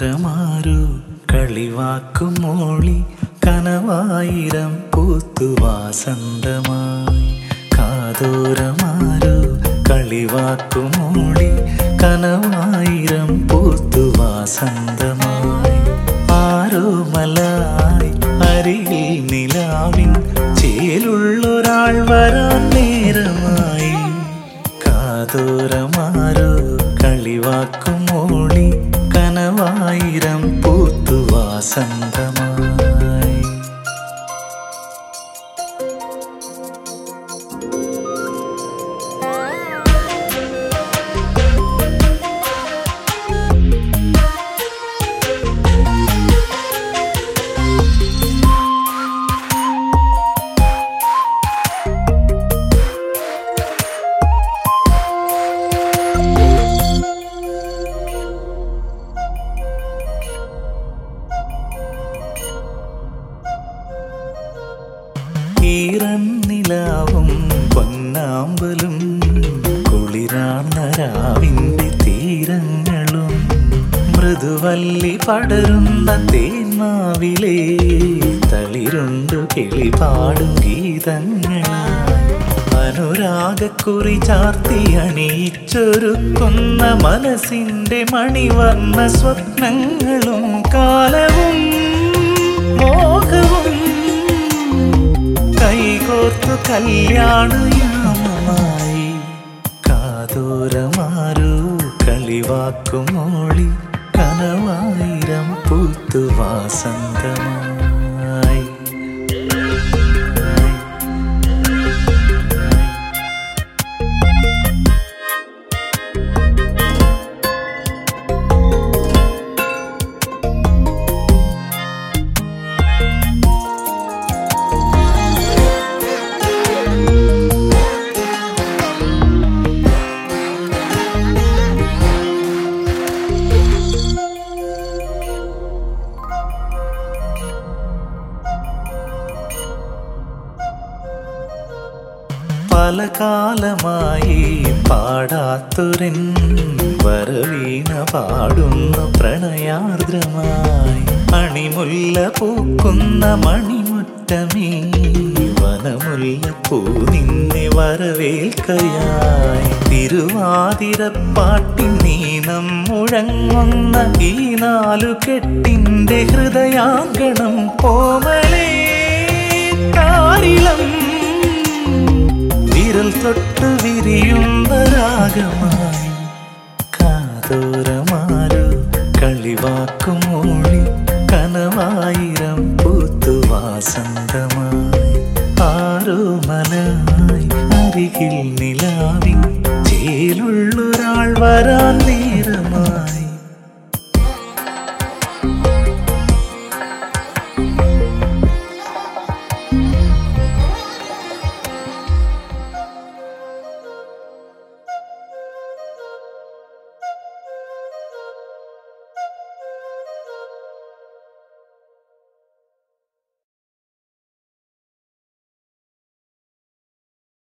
കാതോരമാരു കളിവാക്കും മോളി കനവായിരം പൂത്തുവാസന്തമായി കാതോരമാരു കളിവാക്കും മോളി കനവായിരം പൂത്തുവാസന്തമായി ആരോ മലായി അരികിൽ നിലാവിൻ ചേലുള്ളൊരാൾ വരാൻ നേരമായി കാതോരമാരോ കളിവാക്കും മോളി കനവായിരം പൂത്തുവാസന്തമായി ഈറന്നിലാവും പൊന്നാമ്പലും കുളിരാർന്ന രാവിന്റെ തീരങ്ങളും മൃദുവല്ലി പടരുന്ന തേന്മാവിലെ തളിരുണ്ടു കിളിപാടും ഗീതങ്ങളായി അനുരാഗക്കുറി ചാർത്തി അണിയിച്ചൊരുക്കുന്ന മനസ്സിന്റെ മണിവർണ്ണ സ്വപ്നങ്ങളും കാലവും മോഹവും കൈകോർത്തു കല്യാണയാമമായി കാതോരമാരോ കളിവാക്കും മോളി കനവായിരം പൂത്തുവാസന്തമായി പല കാലമായി പാടാത്തൊരൻ വരവീണ പാടുന്നു പ്രണയാർദ്രമായി അണിമുല്ല പൂക്കുന്ന മണിമുറ്റമേ വനമുല്ല പൂ നിന്നെ വരവേൽക്കയായി തിരുവാതിരപ്പാട്ടിൻ നീനം മുഴങ്ങുന്ന ഈ നാലു കെട്ടിന്റെ ഹൃദയാങ്കണം കോമലേ താരിളം വിരൽ തൊട്ട് വിരിയുന്ന രാഗമായി കാതോരമാരോ കളിവാക്കും മോളി കനവായിരം പൂത്തുവാസന്തമായി ആരോ മലായി അരികിൽ നിലാവിൻ ചേലുള്ളൊരാൾ വരാൻ നീ